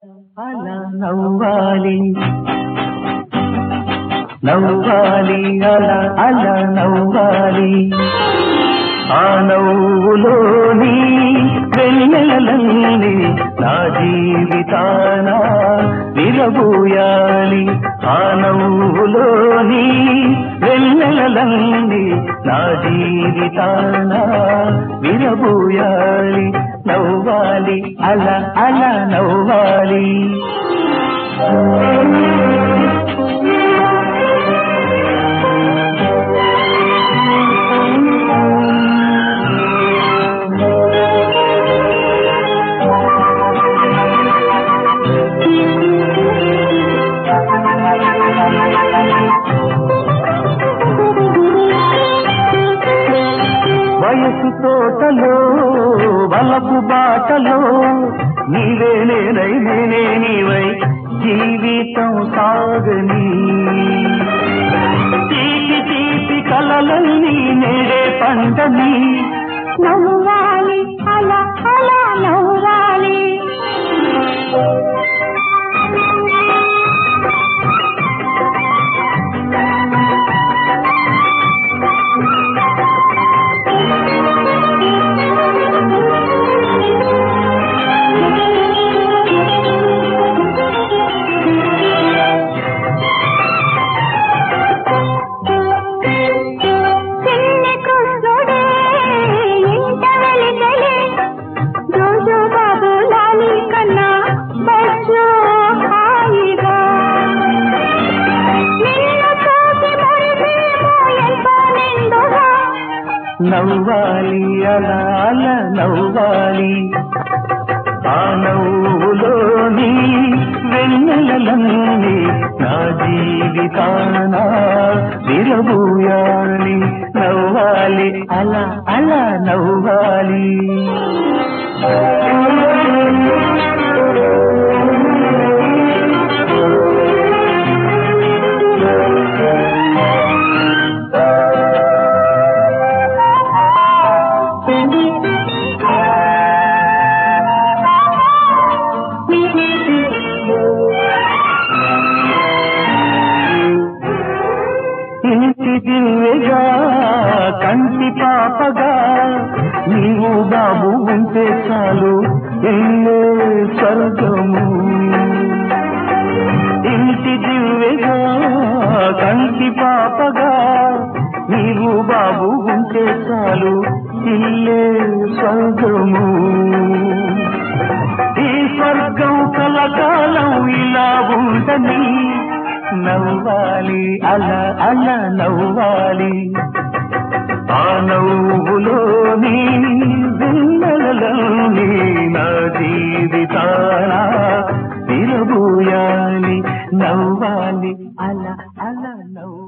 అలా నవ్వాలి నవ్వాలి అలా అలా నవ్వాలి ఆ నవ్వులోని వెన్నెలలన్నీ నా జీవితాన విరబూయాలి ఆ నవ్వులోని వెన్నెలలన్నీ నా జీవితాన విరబూయాలి నవ్వాలి అలా అలా నవ్వాలి వయసు తోటలో వలపు బాటలో నీవే నేనై నేనే నీవై జీవితం సాగని తీపి తీపి కలలన్నీ నేడే పంటని నవ్వాలి అలా అలా నవ్వాలి చిన్ని కృష్ణుడే ఇంట వెలిగలే జోజో బాబు లాలి కన్నా బజ్జో హాయిగా నిన్ను చూసి మురిసేమో ఎంతో నిండుగా నవ్వాలి అలా అలా నవ్వాలి ఆ నవ్వులోని వెన్నెలలన్నీ నా జీవితాన విరబూయాలి నవ్వాలి అలా అలా నవ్వాలి ఇంటి దివ్యగా కంటి పాపగా నీవు బాబు ఉంటే చాలు ఇల్లే స్వర్గము ఇంటి దివ్యగా కంటి పాపగా నీవు బాబు ఉంటే చాలు ఇల్లే స్వర్గము ఈ స్వర్గం కలకాలం ఇలా ఉంటని నవ్వాలి అలా అలా నవ్వాలి ఆ నవ్వులోని వెన్నెలలోని నా జీవితాన విరబూయాలి నవ్వాలి అలా అలా నవ్వు